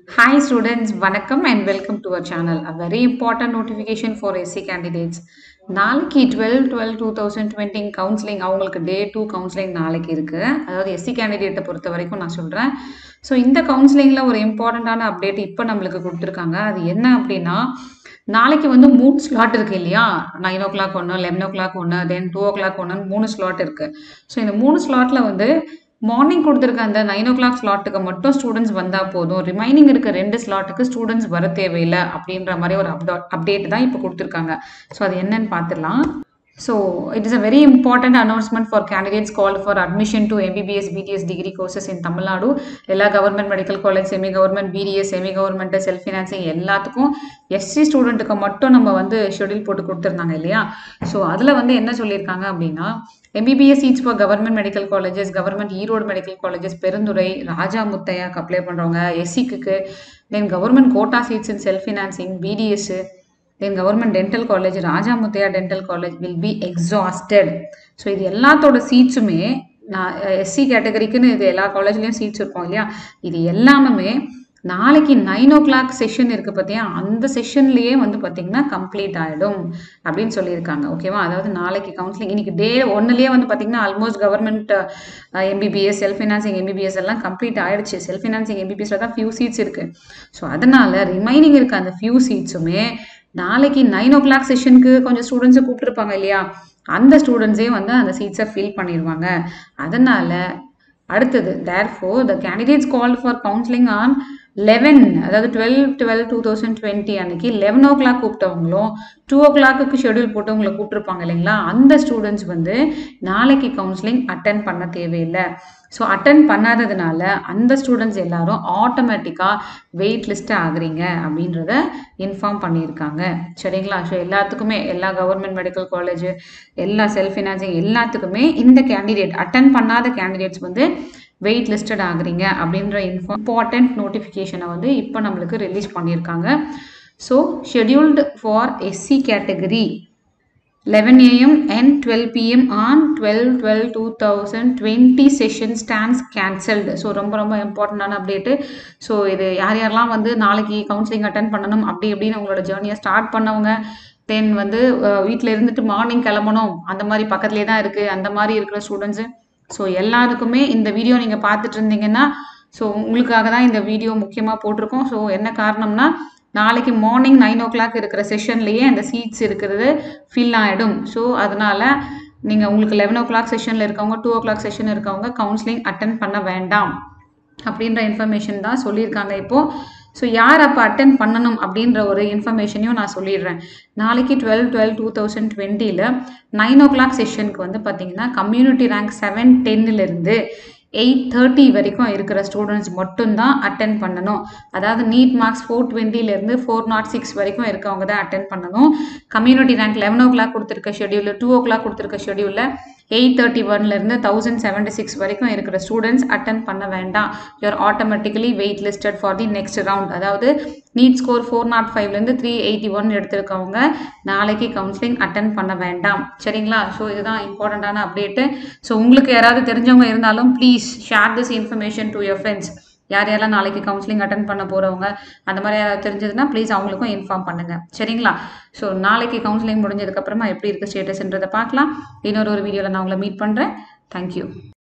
Hi students, வணக்கம் and welcome to our channel. A very important notification for SC candidates. நாளைக்கு twelve twelve two thousand twenty counselling அவங்களுக்கு day two counselling நாளைக்கு இருக்குது அதாவது SC கேண்டிடேட்டை பொறுத்த வரைக்கும் நான் சொல்கிறேன் ஸோ இந்த கவுன்சிலிங்கில் ஒரு இம்பார்ட்டண்ட்டான அப்டேட் இப்போ நம்மளுக்கு கொடுத்துருக்காங்க அது என்ன அப்படின்னா நாளைக்கு வந்து மூணு ஸ்லாட் இருக்கு இல்லையா நைன் ஓ கிளாக் ஒன்று லெவன் ஓ கிளாக் ஒன்று தென் டூ ஓ கிளாக் ஒன்று மூணு ஸ்லாட் இருக்கு ஸோ இந்த மூணு ஸ்லாட்டில் வந்து மார்னிங் கொடுத்துருக்க அந்த நைன் ஓ கிளாக் ஸ்லாட்டுக்கு மட்டும் ஸ்டூடெண்ட்ஸ் வந்தால் போதும் ரிமைனிங் இருக்க ரெண்டு ஸ்லாட்டுக்கு ஸ்டூடெண்ட்ஸ் வர தேவையில்லை அப்படின்ற மாதிரி ஒரு அப்டா அப்டேட் தான் இப்போ கொடுத்துருக்காங்க ஸோ அது என்னன்னு பார்த்துடலாம் So it is a very important announcement for candidates called for admission to MBBS BTS degree courses in Tamil Nadu. எல்லா government medical college semi government BDS semi government self financing எல்லாத்துக்கும் SC ஸ்டூடெண்ட்டுக்கு மட்டும் நம்ம வந்து schedule போட்டு கொடுத்துருந்தாங்க இல்லையா so அதில் வந்து என்ன சொல்லியிருக்காங்க அப்படின்னா MBBS seats for government medical colleges government Erode medical colleges Perundurai Raja முத்தையாக்கு அப்ளை பண்ணுறவங்க எஸ்சிக்கு then government quota seats in self financing BDS then government dental college Raja Muthiah dental college will be exhausted so இது எல்லாத்தோட சீட்ஸுமே நான் எஸ்சி கேட்டகரிக்குன்னு இது எல்லா காலேஜ்லேயும் சீட்ஸ் இருக்கும் இல்லையா இது எல்லாமே நாளைக்கு நைன் ஓ கிளாக் செஷன் இருக்குது பார்த்தியா அந்த செஷன்லேயே வந்து பார்த்திங்கன்னா கம்ப்ளீட் ஆகிடும் அப்படின்னு சொல்லியிருக்காங்க ஓகேவா அதாவது நாளைக்கு கவுன்சிலிங் இன்னைக்கு டே ஒன்றுலேயே வந்து பார்த்திங்கன்னா almost government MBBS self financing MBBS எல்லாம் கம்ப்ளீட் ஆயிடுச்சு செல்ஃப் ஃபினான்சிங் எம்பிபிஎஸ்ல தான் ஃபியூ சீட்ஸ் இருக்குது ஸோ அதனால ரிமைனிங் இருக்க அந்த ஃபியூ சீட்ஸுமே நாளைக்கு நைன் ஓ கிளாக் செஷனுக்கு கொஞ்சம் ஸ்டூடெண்ட்ஸை கூப்பிட்டுருப்பாங்க இல்லையா அந்த ஸ்டூடெண்ட்ஸே வந்து அந்த சீட்ஸை ஃபில் பண்ணிடுவாங்க அதனால அடுத்தது therefore the candidates call for counselling on eleven அதாவது twelve twelve two thousand twenty அன்னைக்கு லெவன் ஓ கிளாக் கூப்பிட்டவங்களும் டூ ஓ கிளாக்கு ஷெடியூல் போட்டு உங்களை கூப்பிட்டுருப்பாங்க இல்லைங்களா அந்த ஸ்டூடெண்ட்ஸ் வந்து நாளைக்கு கவுன்சிலிங் அட்டன் பண்ண தேவையில்லை ஸோ அட்டன் பண்ணாததுனால அந்த ஸ்டூடெண்ட்ஸ் எல்லாரும் ஆட்டோமேட்டிக்காக வெயிட் லிஸ்ட் ஆகுறீங்க அப்படின்றத இன்ஃபார்ம் பண்ணியிருக்காங்க சரிங்களா ஸோ எல்லாத்துக்குமே எல்லா கவர்மெண்ட் மெடிக்கல் காலேஜ் எல்லா செல்ஃப் ஃபினான்சிங் எல்லாத்துக்குமே இந்த கேண்டிடேட் அட்டன் பண்ணாத கேண்டிடேட்ஸ் வந்து வெயிட் லிஸ்டட் ஆகுறீங்க அப்படின்ற இன்ஃபா இம்பார்ட்டன்ட் நோட்டிஃபிகேஷனை வந்து இப்போ நம்மளுக்கு ரிலீஸ் பண்ணியிருக்காங்க so scheduled for SC category eleven AM and twelve PM on twelve twelve two thousand twenty session stands cancelled so ரொம்ப ரொம்ப இம்பார்ட்டண்டான அப்டேட்டு ஸோ இது யார் யாரெல்லாம் வந்து நாளைக்கு கவுன்சிலிங் அட்டன் பண்ணணும் அப்படி அப்படின்னு உங்களோட ஜேர்னியை ஸ்டார்ட் பண்ணவங்க தென் வந்து வீட்டில் இருந்துட்டு மார்னிங் கிளம்பணும் அந்த மாதிரி பக்கத்துலேயே தான் இருக்குது அந்த மாதிரி இருக்கிற ஸ்டூடெண்ட்ஸு ஸோ எல்லாருக்குமே இந்த வீடியோ நீங்கள் பார்த்துட்டு இருந்தீங்கன்னா ஸோ உங்களுக்காக தான் இந்த வீடியோ முக்கியமாக போட்டிருக்கோம் ஸோ என்ன காரணம்னா நாளைக்கு மார்னிங் நைன் ஓ கிளாக் இருக்கிற செஷன்லேயே அந்த சீட்ஸ் இருக்கிறது ஃபில் ஆகிடும் ஸோ அதனால் நீங்கள் உங்களுக்கு லெவன் ஓ கிளாக் செஷனில் இருக்கவங்க டூ ஓ கிளாக் செஷன் இருக்கவங்க கவுன்சிலிங் அட்டன் பண்ண வேண்டாம் அப்படின்ற இன்ஃபர்மேஷன் தான் சொல்லியிருக்காங்க இப்போது ஸோ யார் அப்போ அட்டன் பண்ணணும் அப்படின்ற ஒரு இன்ஃபர்மேஷனையும் நான் சொல்லிடுறேன் நாளைக்கு டுவெல் டுவெல் டூ தௌசண்ட் டுவெண்ட்டியில் நைன் ஓ கிளாக் செஷனுக்கு வந்து பார்த்தீங்கன்னா கம்யூனிட்டி ரேங்க் செவன் டென்னிலிருந்து எயிட் தேர்ட்டி வரைக்கும் இருக்கிற ஸ்டூடெண்ட்ஸ் மட்டும்தான் அட்டன் பண்ணணும் அதாவது நீட் மார்க்ஸ் ஃபோர் டுவெண்ட்டிலேருந்து ஃபோர் நாட் சிக்ஸ் வரைக்கும் இருக்கவங்க தான் அட்டன் பண்ணணும் community rank eleven o'clock கொடுத்துருக்க ஷெடியூலில் டூ ஓ கிளாக் கொடுத்துருக்க ஷெடியூலில் எயிட் தேர்ட்டி ஒன்லேருந்து தௌசண்ட் செவன்டி சிக்ஸ் வரைக்கும் இருக்கிற ஸ்டூடெண்ட்ஸ் அட்டன் பண்ண வேண்டாம் you're automatically wait listed for the next round அதாவது நீட் ஸ்கோர் ஃபோர் நாட் ஃபைவ்லேருந்து த்ரீ எயிட்டி ஒன் எடுத்திருக்கவங்க நாளைக்கு கவுன்சிலிங் அட்டன் பண்ண வேண்டாம் சரிங்களா ஸோ இதுதான் இம்பார்ட்டண்ட்டான அப்டேட்டு ஸோ உங்களுக்கு யாராவது தெரிஞ்சவங்க இருந்தாலும் please share this information to your friends யார் யாரெல்லாம் நாளைக்கு கவுன்சிலிங் அட்டன் பண்ண போகிறவங்க அந்த மாதிரி யாராவது தெரிஞ்சதுன்னா ப்ளீஸ் அவங்களுக்கும் இன்ஃபார்ம் பண்ணுங்கள் சரிங்களா ஸோ நாளைக்கு கவுன்சிலிங் முடிஞ்சதுக்கப்புறமா எப்படி இருக்குது ஸ்டேட்டஸ்ன்றதை பார்க்கலாம் இன்னொரு ஒரு வீடியோவில் நான் உங்களை மீட் பண்ணுறேன் தேங்க்யூ